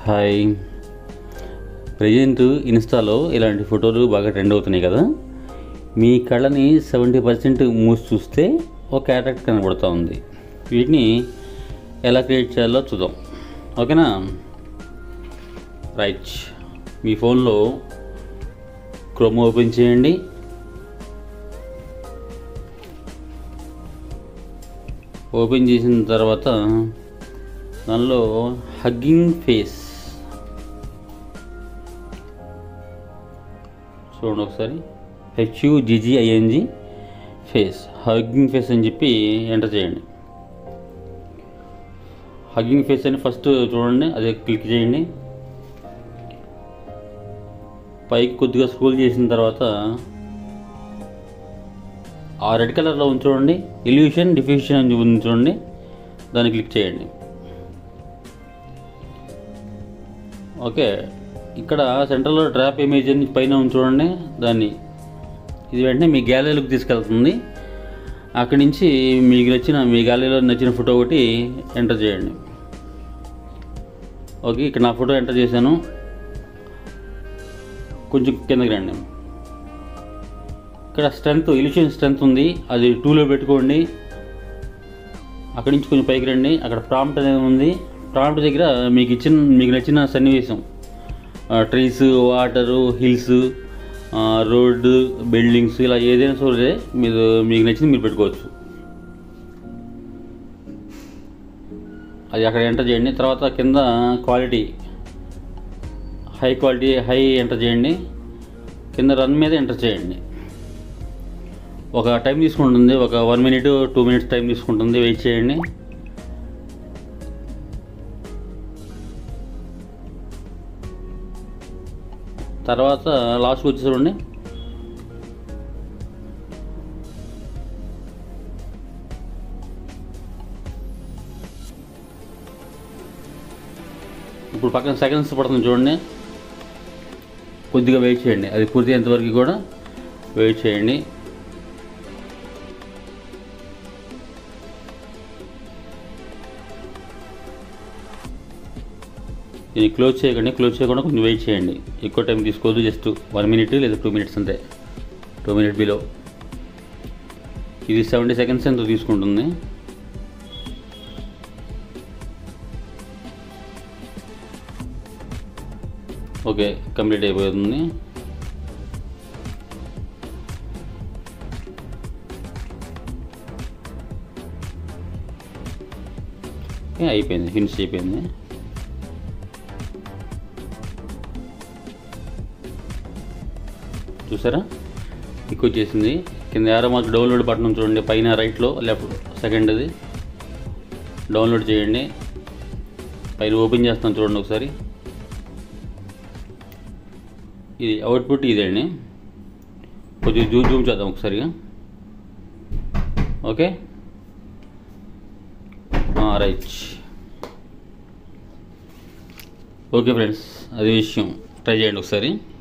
hi present ఇన్స్టాలో ఇలాంటి ఫోటోలు బాగా ట్రెండ్ అవుతున్నాయి కదా మీ కళ్ళని సెవెంటీ పర్సెంట్ మూసి చూస్తే ఒక క్యారెక్టర్ కనబడుతూ ఉంది వీటిని ఎలా క్రియేట్ చేయాలో చూద్దాం ఓకేనా రైట్ మీ ఫోన్లో క్రోమ్ ఓపెన్ చేయండి ఓపెన్ చేసిన తర్వాత దానిలో హగ్గింగ్ ఫేస్ చూడండి ఒకసారి హెచ్యుజిజిఐఎన్జి ఫేస్ హగ్గింగ్ ఫేస్ అని చెప్పి ఎంటర్ చేయండి హగ్గింగ్ ఫేస్ అని ఫస్ట్ చూడండి అదే క్లిక్ చేయండి పైకి కొద్దిగా స్క్రోల్ చేసిన తర్వాత ఆ రెడ్ కలర్లో ఉంది చూడండి ఇల్యూషన్ డిఫ్యూషన్ అని ఉంది చూడండి దాన్ని క్లిక్ చేయండి ఓకే ఇక్కడ సెంటర్లో డ్రాప్ ఇమేజ్ అని పైన ఉంది చూడండి దాన్ని ఇది వెంటనే మీ గ్యాలరీలోకి తీసుకెళ్తుంది అక్కడి నుంచి మీకు నచ్చిన మీ గ్యాలరీలో నచ్చిన ఫోటో ఒకటి ఎంటర్ చేయండి ఓకే ఇక్కడ నా ఫోటో ఎంటర్ చేశాను కొంచెం కిందకి రండి ఇక్కడ స్ట్రెంత్ ఇల్యూషన్ స్ట్రెంత్ ఉంది అది టూలో పెట్టుకోండి అక్కడి నుంచి కొంచెం పైకి రండి అక్కడ ప్రాంప్ట్ అనేది ఉంది ప్రాంప్ట్ దగ్గర మీకు ఇచ్చిన మీకు నచ్చిన సన్నివేశం trees water hills road buildings ఇలా ఏదైనా సరే మీరు మీకు నచ్చింది మీరు పెట్టుకోవచ్చు అది అక్కడ ఎంటర్ చేయండి తర్వాత కింద quality high quality high enter చేయండి కింద రన్ మీద ఎంటర్ చేయండి ఒక టైం తీసుకుంటుంది ఒక one minute two minutes time తీసుకుంటుంది వెయిట్ చేయండి తర్వాత లాస్ట్కి వచ్చి చూడండి ఇప్పుడు పక్కన సెకండ్స్ పడుతుంది చూడండి కొద్దిగా వెయిట్ చేయండి అది పూర్తయ్యేంతవరకు కూడా వెయిట్ చేయండి ఇది క్లోజ్ చేయకండి క్లోజ్ చేయకుండా కొంచెం వెయిట్ చేయండి ఎక్కువ టైం తీసుకోవద్దు జస్ట్ వన్ మినిట్ లేదా టూ మినిట్స్ అంతే టూ మినిట్ బిలో ఇది సెవెంటీ సెకండ్స్ ఎంతో తీసుకుంటుంది ఓకే కంప్లీట్ అయిపోతుంది ఓకే, అయిపోయింది ఫినిష్ అయిపోయింది చూసారా ఎక్కువ వచ్చేసింది కింద యారో మాకు డౌన్లోడ్ బటన్ చూడండి పైన రైట్లో లెఫ్ట్ సెకండ్ అది డౌన్లోడ్ చేయండి పైన ఓపెన్ చేస్తాను చూడండి ఒకసారి ఇది అవుట్పుట్ ఇదే అండి కొద్దిగా జూమ్ జూమ్ చేద్దాం ఒకసారిగా ఓకే రైట్ ఓకే ఫ్రెండ్స్ అది విషయం ట్రై చేయండి ఒకసారి